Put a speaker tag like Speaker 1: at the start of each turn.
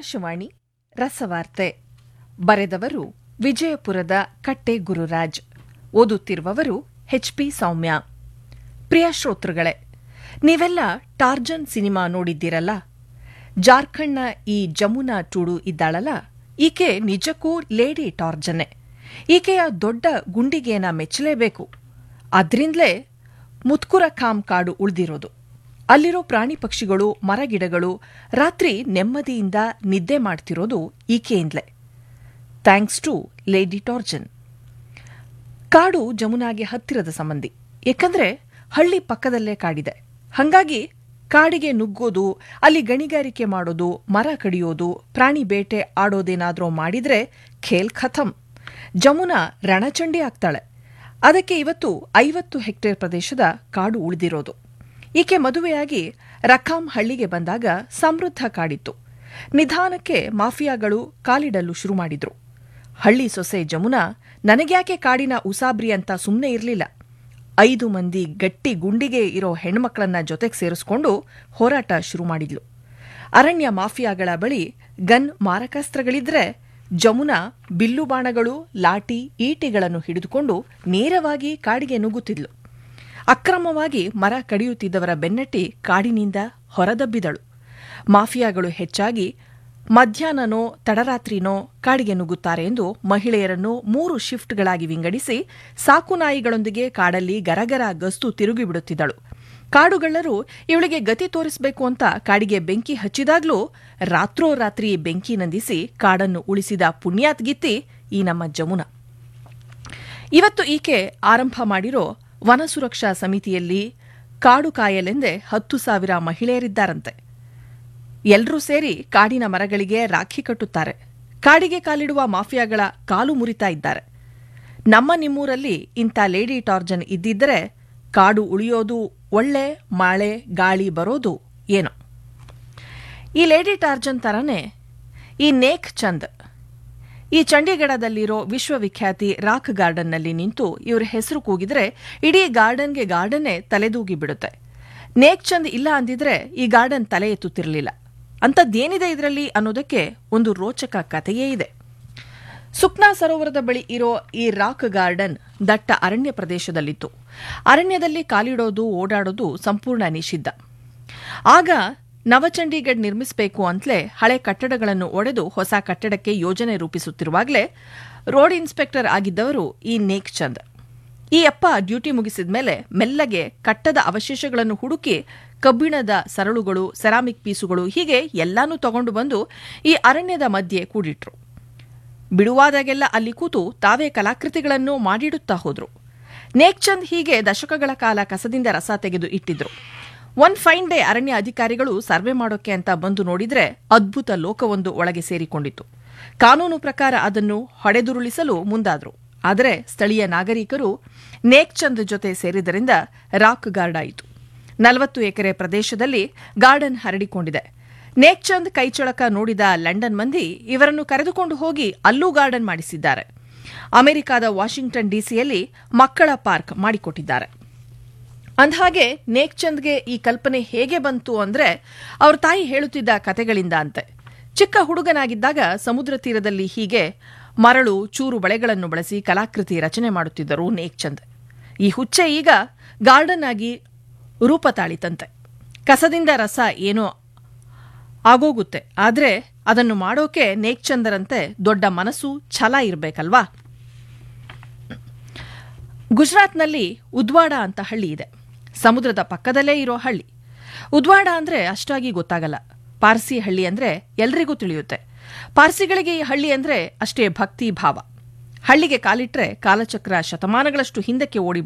Speaker 1: ಆಕಾಶವಾಣಿ ರಸವಾರ್ತೆ ಬರೆದವರು ವಿಜಯಪುರದ ಕಟ್ಟೆ ಗುರುರಾಜ್ ಓದುತ್ತಿರುವವರು ಎಚ್ಪಿ ಸೌಮ್ಯ ಪ್ರಿಯ ಶ್ರೋತೃಗಳೇ ನೀವೆಲ್ಲ ಟಾರ್ಜನ್ ಸಿನಿಮಾ ನೋಡಿದ್ದೀರಲ್ಲ ಜಾರ್ಖಂಡ್ನ ಈ ಜಮುನಾ ಟೂಡು ಇದ್ದಾಳಲ್ಲ ಈಕೆ ನಿಜಕ್ಕೂ ಲೇಡಿ ಟಾರ್ಜನ್ನೇ ಈಕೆಯ ದೊಡ್ಡ ಗುಂಡಿಗೆನ ಮೆಚ್ಚಲೇಬೇಕು ಅದ್ರಿಂದಲೇ ಮುತ್ಕುರ ಖಾಮ್ ಕಾಡು ಉಳಿದಿರೋದು ಅಲ್ಲಿರೋ ಪ್ರಾಣಿ ಪಕ್ಷಿಗಳು ಮರಗಿಡಗಳು ರಾತ್ರಿ ನೆಮ್ಮದಿಯಿಂದ ನಿದ್ದೆ ಮಾಡ್ತಿರೋದು ಈಕೆಯಿಂದಲೇ ಥ್ಯಾಂಕ್ಸ್ ಟು ಲೇಡಿ ಟಾರ್ಜನ್ ಕಾಡು ಜಮುನಾಗೆ ಹತ್ತಿರದ ಸಂಬಂಧಿ ಏಕೆಂದ್ರೆ ಹಳ್ಳಿ ಪಕ್ಕದಲ್ಲೇ ಕಾಡಿದೆ ಹಂಗಾಗಿ ಕಾಡಿಗೆ ನುಗ್ಗೋದು ಅಲ್ಲಿ ಗಣಿಗಾರಿಕೆ ಮಾಡೋದು ಮರ ಕಡಿಯೋದು ಪ್ರಾಣಿ ಬೇಟೆ ಆಡೋದೇನಾದ್ರೂ ಮಾಡಿದ್ರೆ ಖೇಲ್ ಖತಮ್ ಜಮುನಾ ರಣಚಂಡಿ ಆಗ್ತಾಳೆ ಅದಕ್ಕೆ ಇವತ್ತು ಐವತ್ತು ಹೆಕ್ಟೇರ್ ಪ್ರದೇಶದ ಕಾಡು ಉಳಿದಿರೋದು ಈಕೆ ಮದುವೆಯಾಗಿ ರಖಾಂ ಹಳ್ಳಿಗೆ ಬಂದಾಗ ಸಮೃದ್ಧ ಕಾಡಿತ್ತು ನಿಧಾನಕ್ಕೆ ಮಾಫಿಯಾಗಳು ಕಾಲಿಡಲು ಶುರು ಮಾಡಿದ್ರು ಹಳ್ಳಿ ಸೊಸೆ ಜಮುನಾ ನನಗ್ಯಾಕೆ ಕಾಡಿನ ಉಸಾಬ್ರಿ ಅಂತ ಸುಮ್ಮನೆ ಇರಲಿಲ್ಲ ಐದು ಮಂದಿ ಗಟ್ಟಿ ಗುಂಡಿಗೆ ಇರೋ ಹೆಣ್ಮಕ್ಳನ್ನ ಜೊತೆಗೆ ಸೇರಿಸ್ಕೊಂಡು ಹೋರಾಟ ಶುರು ಮಾಡಿದ್ಲು ಅರಣ್ಯ ಮಾಫಿಯಾಗಳ ಬಳಿ ಗನ್ ಮಾರಕಾಸ್ತ್ರಗಳಿದ್ರೆ ಜಮುನಾ ಬಿಲ್ಲು ಬಾಣಗಳು ಲಾಠಿ ಈಟಿಗಳನ್ನು ಹಿಡಿದುಕೊಂಡು ನೇರವಾಗಿ ಕಾಡಿಗೆ ನುಗ್ಗುತ್ತಿದ್ಲು ಅಕ್ರಮವಾಗಿ ಮರ ಕಡಿಯುತ್ತಿದ್ದವರ ಬೆನ್ನಟ್ಟಿ ಕಾಡಿನಿಂದ ಹೊರದಬ್ಬಿದಳು ಮಾಫಿಯಾಗಳು ಹೆಚ್ಚಾಗಿ ಮಧ್ಯಾಹ್ನನೋ ತಡರಾತ್ರಿನೋ ಕಾಡಿಗೆ ನುಗ್ಗುತ್ತಾರೆ ಎಂದು ಮಹಿಳೆಯರನ್ನು ಮೂರು ಶಿಫ್ಟ್ಗಳಾಗಿ ವಿಂಗಡಿಸಿ ಸಾಕು ನಾಯಿಗಳೊಂದಿಗೆ ಕಾಡಲ್ಲಿ ಗರಗರ ಗಸ್ತು ತಿರುಗಿಬಿಡುತ್ತಿದ್ದಳು ಕಾಡುಗಳ್ಳರು ಇವಳಿಗೆ ಗತಿ ತೋರಿಸಬೇಕು ಅಂತ ಕಾಡಿಗೆ ಬೆಂಕಿ ಹಚ್ಚಿದಾಗ್ಲೂ ರಾತ್ರೋರಾತ್ರಿ ಬೆಂಕಿ ನಂದಿಸಿ ಕಾಡನ್ನು ಉಳಿಸಿದ ಪುಣ್ಯಾತ್ಗಿತ್ತಿ ಈ ನಮ್ಮ ಜಮುನಾ ಇವತ್ತು ಈಕೆ ಆರಂಭ ಮಾಡಿರೋ ವನ ಸುರಕ್ಷಾ ಸಮಿತಿಯಲ್ಲಿ ಕಾಡು ಕಾಯಲೆಂದೇ ಹತ್ತು ಸಾವಿರ ಮಹಿಳೆಯರಿದ್ದಾರಂತೆ ಎಲ್ಲರೂ ಸೇರಿ ಕಾಡಿನ ಮರಗಳಿಗೆ ರಾಖಿ ಕಟ್ಟುತ್ತಾರೆ ಕಾಡಿಗೆ ಕಾಲಿಡುವ ಮಾಫಿಯಾಗಳ ಕಾಲು ಮುರಿತಾ ಇದ್ದಾರೆ ನಮ್ಮ ನಿಮ್ಮೂರಲ್ಲಿ ಇಂಥ ಲೇಡಿ ಟಾರ್ಜನ್ ಇದ್ದಿದ್ದರೆ ಕಾಡು ಉಳಿಯೋದು ಒಳ್ಳೆ ಮಳೆ ಗಾಳಿ ಬರೋದು ಏನೋ ಈ ಲೇಡಿ ಟಾರ್ಜನ್ ತರನೇ ಈ ನೇಕ್ ಚಂದ್ ಈ ಚಂಡೀಗಢದಲ್ಲಿರೋ ವಿಶ್ವವಿಖ್ಯಾತಿ ರಾಕ್ ಗಾರ್ಡನ್ನಲ್ಲಿ ನಿಂತು ಇವ್ರ ಹೆಸರು ಕೂಗಿದ್ರೆ ಇಡೀ ಗಾರ್ಡನ್ಗೆ ಗಾರ್ಡನ್ನೇ ತಲೆದೂಗಿ ಬಿಡುತ್ತೆ ನೇಕ್ ಚಂದ್ ಇಲ್ಲ ಅಂದಿದ್ರೆ ಈ ಗಾರ್ಡನ್ ತಲೆ ಎತ್ತುತ್ತಿರಲಿಲ್ಲ ಅಂಥದ್ದೇನಿದೆ ಇದರಲ್ಲಿ ಅನ್ನೋದಕ್ಕೆ ಒಂದು ರೋಚಕ ಕಥೆಯೇ ಇದೆ ಸುಕ್ನಾ ಸರೋವರದ ಬಳಿ ಇರೋ ಈ ರಾಕ್ ಗಾರ್ಡನ್ ದಟ್ಟ ಅರಣ್ಯ ಪ್ರದೇಶದಲ್ಲಿತ್ತು ಅರಣ್ಯದಲ್ಲಿ ಕಾಲಿಡೋದು ಓಡಾಡೋದು ಸಂಪೂರ್ಣ ನಿಷಿದ್ಧ ಆಗ ನವಚಂಡೀಗಢ್ ನಿರ್ಮಿಸಬೇಕು ಅಂತಲೇ ಹಳೆ ಕಟ್ಟಡಗಳನ್ನು ಒಡೆದು ಹೊಸ ಕಟ್ಟಡಕ್ಕೆ ಯೋಜನೆ ರೂಪಿಸುತ್ತಿರುವಾಗಲೇ ರೋಡ್ ಇನ್ಸ್ಪೆಕ್ಟರ್ ಆಗಿದ್ದವರು ಈ ನೇಕ್ ಚಂದ್ ಈ ಅಪ್ಪ ಡ್ಯೂಟಿ ಮುಗಿಸಿದ ಮೇಲೆ ಮೆಲ್ಲಗೆ ಕಟ್ಟದ ಅವಶೇಷಗಳನ್ನು ಹುಡುಕಿ ಕಬ್ಬಿಣದ ಸರಳುಗಳು ಸೆರಾಮಿಕ್ ಪೀಸುಗಳು ಹೀಗೆ ಎಲ್ಲಾನೂ ತಗೊಂಡು ಬಂದು ಈ ಅರಣ್ಯದ ಮಧ್ಯೆ ಕೂಡಿಟ್ರು ಬಿಡುವಾದಾಗೆಲ್ಲ ಅಲ್ಲಿ ಕೂತು ತಾವೇ ಕಲಾಕೃತಿಗಳನ್ನು ಮಾಡಿಡುತ್ತಾ ಹೋದ್ರು ನೇಕ್ಚಂದ್ ಹೀಗೆ ದಶಕಗಳ ಕಾಲ ಕಸದಿಂದ ರಸ ತೆಗೆದು ಇಟ್ಟಿದ್ರು ಒನ್ ಫೈನ್ ಡೇ ಅರಣ್ಯ ಅಧಿಕಾರಿಗಳು ಸರ್ವೆ ಮಾಡೋಕೆ ಅಂತ ಬಂದು ನೋಡಿದ್ರೆ ಅದ್ಭುತ ಲೋಕವೊಂದು ಒಳಗೆ ಸೇರಿಕೊಂಡಿತ್ತು ಕಾನೂನು ಪ್ರಕಾರ ಅದನ್ನು ಹೊಡೆದುರುಳಿಸಲು ಮುಂದಾದ್ರು ಆದರೆ ಸ್ಥಳೀಯ ನಾಗರಿಕರು ನೇಕ್ಚಂದ್ ಜೊತೆ ಸೇರಿದರಿಂದ ರಾಕ್ ಗಾರ್ಡ್ ಆಯಿತು ನಲವತ್ತು ಎಕರೆ ಪ್ರದೇಶದಲ್ಲಿ ಗಾರ್ಡನ್ ಹರಡಿಕೊಂಡಿದೆ ನೇಕ್ಚಂದ್ ಕೈಚಳಕ ನೋಡಿದ ಲಂಡನ್ ಮಂದಿ ಇವರನ್ನು ಕರೆದುಕೊಂಡು ಹೋಗಿ ಅಲ್ಲೂ ಗಾರ್ಡನ್ ಮಾಡಿಸಿದ್ದಾರೆ ಅಮೆರಿಕದ ವಾಷಿಂಗ್ಟನ್ ಡಿಸಿಯಲ್ಲಿ ಮಕ್ಕಳ ಪಾರ್ಕ್ ಮಾಡಿಕೊಟ್ಟಿದ್ದಾರೆ ಅಂದಹಾಗೆ ನೇಕ್ಚಂದ್ಗೆ ಈ ಕಲ್ಪನೆ ಹೇಗೆ ಬಂತು ಅಂದ್ರೆ ಅವ್ರ ತಾಯಿ ಹೇಳುತ್ತಿದ್ದ ಕತೆಗಳಿಂದ ಅಂತೆ ಚಿಕ್ಕ ಹುಡುಗನಾಗಿದ್ದಾಗ ಸಮುದ್ರ ತೀರದಲ್ಲಿ ಹೀಗೆ ಮರಳು ಚೂರು ಬಳೆಗಳನ್ನು ಬಳಸಿ ಕಲಾಕೃತಿ ರಚನೆ ಮಾಡುತ್ತಿದ್ದರು ನೇಕ್ಚಂದ್ ಈ ಹುಚ್ಚೆ ಈಗ ಗಾರ್ಡನ್ ಆಗಿ ರೂಪ ತಾಳಿತಂತೆ ಕಸದಿಂದ ರಸ ಏನೋ ಆಗೋಗುತ್ತೆ ಆದ್ರೆ ಅದನ್ನು ಮಾಡೋಕೆ ನೇಕ್ಚಂದರಂತೆ ದೊಡ್ಡ ಮನಸ್ಸು ಛಲ ಇರಬೇಕಲ್ವಾ ಗುಜರಾತ್ನಲ್ಲಿ ಉದ್ವಾಡ ಅಂತ ಹಳ್ಳಿ ಇದೆ ಸಮುದ್ರದ ಪಕ್ಕದಲ್ಲೇ ಇರೋ ಹಳ್ಳಿ ಉದ್ವಾಡ ಅಂದ್ರೆ ಅಷ್ಟಾಗಿ ಗೊತ್ತಾಗಲ್ಲ ಪಾರ್ಸಿ ಹಳ್ಳಿ ಅಂದ್ರೆ ಎಲ್ರಿಗೂ ತಿಳಿಯುತ್ತೆ ಪಾರ್ಸಿಗಳಿಗೆ ಈ ಹಳ್ಳಿ ಅಂದ್ರೆ ಅಷ್ಟೇ ಭಕ್ತಿ ಭಾವ ಹಳ್ಳಿಗೆ ಕಾಲಿಟ್ರೆ ಕಾಲಚಕ್ರ ಶತಮಾನಗಳಷ್ಟು ಹಿಂದಕ್ಕೆ ಓಡಿ